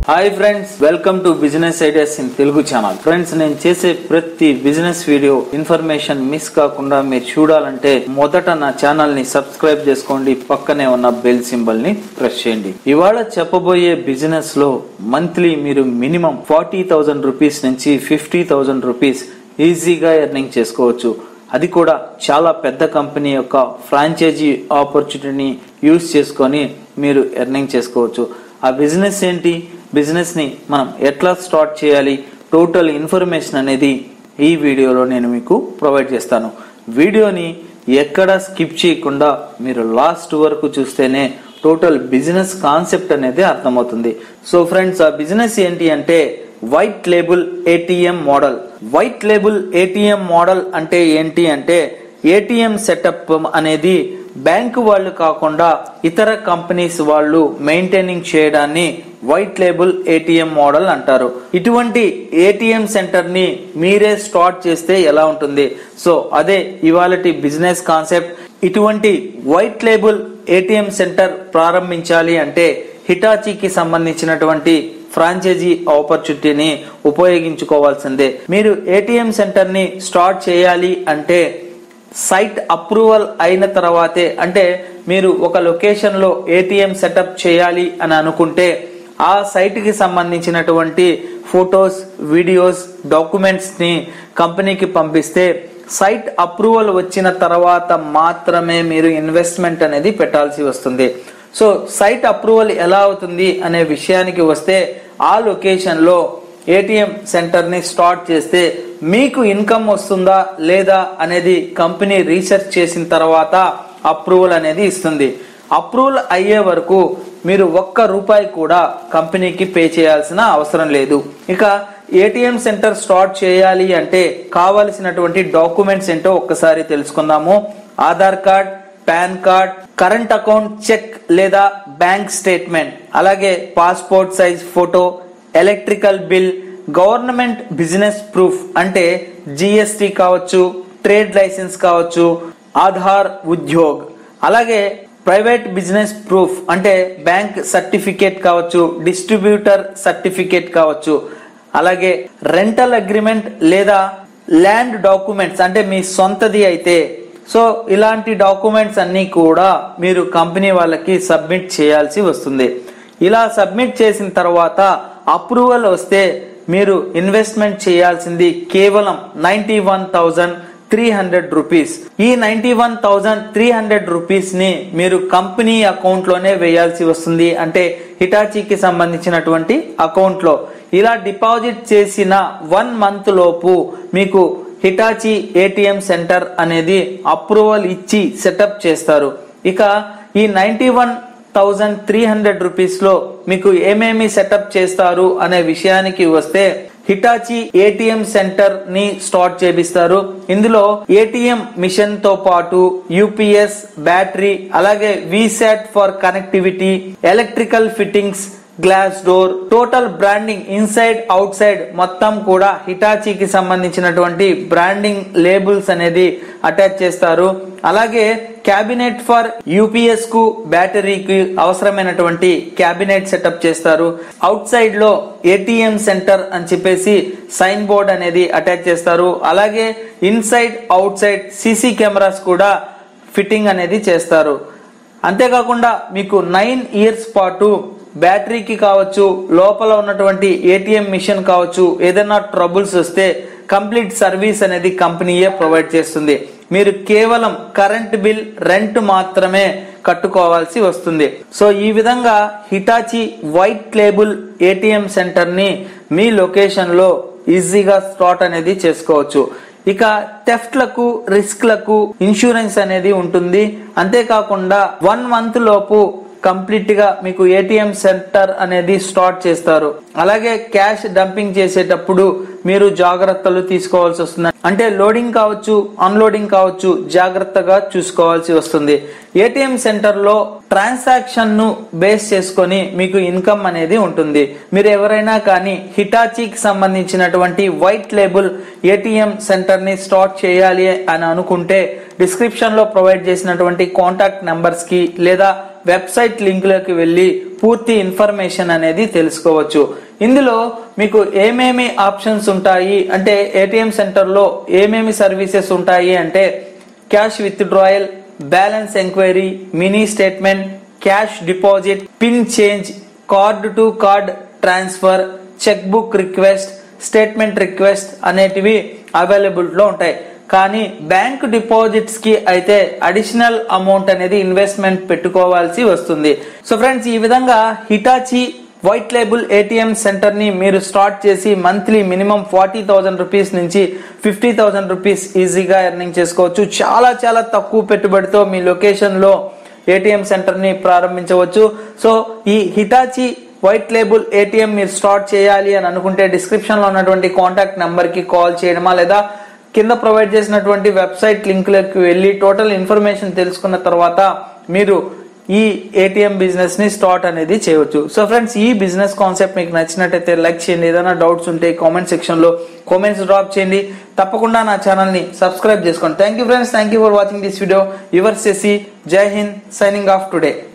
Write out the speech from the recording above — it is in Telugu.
hi friends welcome to business ideas in Telugu channel friends నేను చేసే ప్రతి బిజినెస్ వీడియో ఇన్ఫర్మేషన్ మిస్ కాకుండా మీరు చూడాలంటే మొదట నా ఛానల్ ని సబ్స్క్రైబ్ చేసుకోండి పక్కనే ఉన్న బెల్ సింబల్ ని ప్రెస్ చేయండి ఇవాళ చెప్పబోయే బిజినెస్ లో మంత్లీ మీరు మినిమం ఫార్టీ థౌసండ్ రూపీస్ నుంచి ఫిఫ్టీ థౌసండ్ రూపీస్ ఈజీగా ఎర్నింగ్ చేసుకోవచ్చు అది కూడా చాలా పెద్ద కంపెనీ యొక్క ఫ్రాంచైజీ ఆపర్చునిటీని యూజ్ చేసుకొని మీరు ఎర్నింగ్ చేసుకోవచ్చు ఆ బిజినెస్ ఏంటి బిజినెస్ ని మనం ఎట్లా స్టార్ట్ చేయాలి టోటల్ ఇన్ఫర్మేషన్ అనేది ఈ వీడియోలో నేను మీకు ప్రొవైడ్ చేస్తాను వీడియోని ఎక్కడ స్కిప్ చేయకుండా మీరు లాస్ట్ వరకు చూస్తేనే టోటల్ బిజినెస్ కాన్సెప్ట్ అనేది అర్థమవుతుంది సో ఫ్రెండ్స్ ఆ బిజినెస్ ఏంటి అంటే white label ATM model white label ATM model అంటే ఏంటి అంటే ఏటీఎం సెటప్ అనేది బ్యాంకు వాళ్ళు కాకుండా ఇతర కంపెనీస్ వాళ్ళు మెయింటైనింగ్ చేయడాన్ని వైట్ లేబుల్ ఏటీఎం మోడల్ అంటారు ఇటువంటి ఏటీఎం సెంటర్ ని మీరే స్టార్ట్ చేస్తే ఎలా ఉంటుంది సో అదే ఇవాళటి బిజినెస్ కాన్సెప్ట్ ఇటువంటి వైట్ లేబుల్ ఏటీఎం సెంటర్ ప్రారంభించాలి అంటే హిటాచీకి సంబంధించినటువంటి ఫ్రాంచైజీ ఆపర్చునిటీని ఉపయోగించుకోవాల్సిందే మీరు ఏటీఎం సెంటర్ ని స్టార్ట్ చేయాలి అంటే సైట్ అప్రూవల్ అయిన తర్వాతే అంటే మీరు ఒక లొకేషన్ లో ఏటీఎం సెటప్ చేయాలి అని అనుకుంటే ఆ సైట్ కి సంబంధించినటువంటి ఫొటోస్ వీడియోస్ డాక్యుమెంట్స్ ని కంపెనీకి పంపిస్తే సైట్ అప్రూవల్ వచ్చిన తర్వాత మాత్రమే మీరు ఇన్వెస్ట్మెంట్ అనేది పెట్టాల్సి వస్తుంది సో సైట్ అప్రూవల్ ఎలా అవుతుంది అనే విషయానికి వస్తే ఆ లొకేషన్ లో ఏటీఎం సెంటర్ ని స్టార్ట్ చేస్తే మీకు ఇన్కమ్ వస్తుందా లేదా అనేది కంపెనీ రీసెర్చ్ చేసిన తర్వాత అప్రూవల్ అనేది ఇస్తుంది అప్రూవల్ అయ్యే వరకు మీరు ఒక్క రూపాయి కూడా కంపెనీకి పే చేయాల్సిన అవసరం లేదు ఇక ఏటీఎం సెంటర్ స్టార్ట్ చేయాలి అంటే కావలసినటువంటి డాక్యుమెంట్స్ ఏంటో ఒక్కసారి తెలుసుకుందాము Aadhaar card PAN card current account cheque లేదా బ్యాంక్ స్టేట్మెంట్ అలాగే passport size photo electrical bill government business proof అంటే జిఎస్టి కావచ్చు ట్రేడ్ లైసెన్స్ కావచ్చు ఆధార్ ఉద్యోగ్ అలాగే ప్రైవేట్ బిజినెస్ ప్రూఫ్ అంటే బ్యాంక్ సర్టిఫికేట్ కావచ్చు డిస్ట్రిబ్యూటర్ సర్టిఫికేట్ కావచ్చు అలాగే రెంటల్ అగ్రిమెంట్ లేదా ల్యాండ్ డాక్యుమెంట్స్ అంటే మీ సొంతది అయితే సో ఇలాంటి డాక్యుమెంట్స్ అన్ని కూడా మీరు కంపెనీ వాళ్ళకి సబ్మిట్ చేయాల్సి వస్తుంది ఇలా సబ్మిట్ చేసిన తర్వాత అప్రూవల్ వస్తే మీరు ఇన్వెస్ట్మెంట్ చేయాల్సింది కేవలం ninety one thousand three hundred rupees ఈ ninety one thousand three hundred rupees ని మీరు కంపెనీ అకౌంట్ లోనే వేయాల్సి వస్తుంది అంటే హిటాచీకి సంబంధించినటువంటి అకౌంట్ లో ఇలా డిపాజిట్ చేసిన వన్ మంత్ లోపు మీకు హిటాచీ ఏటీఎం సెంటర్ అనేది అప్రూవల్ ఇచ్చి సెటప్ చేస్తారు ఇక ఈ ninety one thousand three hundred rupees లో మీకు ఏమేమి సెటప్ చేస్తారు అనే విషయానికి వస్తే హిటాచీ ఏటీఎం సెంటర్ ని స్టార్ట్ చేపిస్తారు ఇందులో ఏటీఎం మిషన్ తో పాటు యూపీఎస్ బ్యాటరీ అలాగే VSAT for connectivity electrical fittings glass door total branding inside outside మొత్తం కూడా హిటాచీకి సంబంధించినటువంటి బ్రాండింగ్ లేబుల్స్ అనేది అటాచ్ చేస్తారు అలాగే క్యాబినెట్ ఫర్ యూపీఎస్ కు బ్యాటరీకి అవసరమైనటువంటి క్యాబినెట్ సెటప్ చేస్తారు అవుట్ సైడ్ లో ఏటీఎం సెంటర్ అని చెప్పేసి సైన్ బోర్డ్ అనేది అటాచ్ చేస్తారు అలాగే inside outside CC cameras కూడా ఫిట్టింగ్ అనేది చేస్తారు అంతేకాకుండా మీకు నైన్ ఇయర్స్ పాటు బ్యాటరీకి కావచ్చు లోపల ఉన్నటువంటి ఏటీఎం మిషన్ కావచ్చు ఏదైనా ట్రబుల్స్ వస్తే కంప్లీట్ సర్వీస్ అనేది కంపెనీయే ప్రొవైడ్ చేస్తుంది మీరు కేవలం కరెంట్ బిల్ రెంట్ మాత్రమే కట్టుకోవాల్సి వస్తుంది సో ఈ విధంగా Hitachi white label ATM centre ని మీ లొకేషన్ లో ఈజీగా స్టార్ట్ అనేది చేసుకోవచ్చు ఇక థెఫ్ట్లకు రిస్క్లకు ఇన్సూరెన్స్ అనేది ఉంటుంది అంతేకాకుండా వన్ మంత్ లోపు కంప్లీట్ గా మీకు ఏటీఎం సెంటర్ అనేది స్టార్ట్ చేస్తారు అలాగే క్యాష్ డంపింగ్ చేసేటప్పుడు మీరు జాగ్రత్తలు తీసుకోవాల్సి వస్తుంది అంటే లోడింగ్ కావచ్చు అన్లోడింగ్ కావచ్చు జాగ్రత్తగా చూసుకోవాల్సి వస్తుంది ఏటీఎం సెంటర్ లో ట్రాన్సాక్షన్ ను బేస్ చేసుకొని మీకు ఇన్కమ్ అనేది ఉంటుంది మీరు ఎవరైనా కానీ హిటాచీకి సంబంధించినటువంటి వైట్ లేబుల్ ఏటీఎం సెంటర్ ని స్టార్ట్ చేయాలి అని అనుకుంటే డిస్క్రిప్షన్ లో ప్రొవైడ్ చేసినటువంటి కాంటాక్ట్ నంబర్స్ కి లేదా వెబ్సైట్ లింక్లోకి వెళ్ళి పూర్తి ఇన్ఫర్మేషన్ అనేది తెలుసుకోవచ్చు ఇందులో మీకు ఏమేమి ఆప్షన్స్ ఉంటాయి అంటే ఏటీఎం సెంటర్లో ఏమేమి సర్వీసెస్ ఉంటాయి అంటే cash withdrawal balance enquiry mini statement cash deposit PIN change card to card transfer cheque book request statement request అనేటివి అవైలబుల్ లో ఉంటాయి కానీ బ్యాంక్ డిపాజిట్స్ కి అయితే అడిషనల్ అమౌంట్ అనేది ఇన్వెస్ట్మెంట్ పెట్టుకోవాల్సి వస్తుంది సో ఫ్రెండ్స్ ఈ విధంగా Hitachi white label ATM centre ని మీరు స్టార్ట్ చేసి monthly minimum forty thousand rupees నుంచి ఫిఫ్టీ థౌసండ్ రూపీస్ ఈజీగా ఎర్నింగ్ చేసుకోవచ్చు చాలా చాలా తక్కువ పెట్టుబడితో మీ లొకేషన్ లో ఏటీఎం సెంటర్ ని ప్రారంభించవచ్చు సో ఈ హిటాచి వైట్ లేబుల్ ఏటీఎం మీరు స్టార్ట్ చేయాలి అని అనుకుంటే డిస్క్రిప్షన్ లో ఉన్నటువంటి కాంటాక్ట్ నెంబర్ కి కాల్ చేయడమా లేదా కింద ప్రొవైడ్ చేసినటువంటి వెబ్సైట్ లింక్లకు వెళ్ళి టోటల్ ఇన్ఫర్మేషన్ తెలుసుకున్న తర్వాత మీరు ఈ ఏటీఎం బిజినెస్ ని స్టార్ట్ అనేది చేయవచ్చు సో ఫ్రెండ్స్ ఈ బిజినెస్ కాన్సెప్ట్ మీకు నచ్చినట్టయితే లైక్ చేయండి ఏదైనా డౌట్స్ ఉంటే కామెంట్ సెక్షన్ లో కామెంట్స్ డ్రాప్ చేయండి తప్పకుండా నా ఛానల్ ని సబ్స్క్రైబ్ చేసుకోండి thank you friends thank you for watching this video your సెసి జై హింద్ సైనింగ్ ఆఫ్ టుడే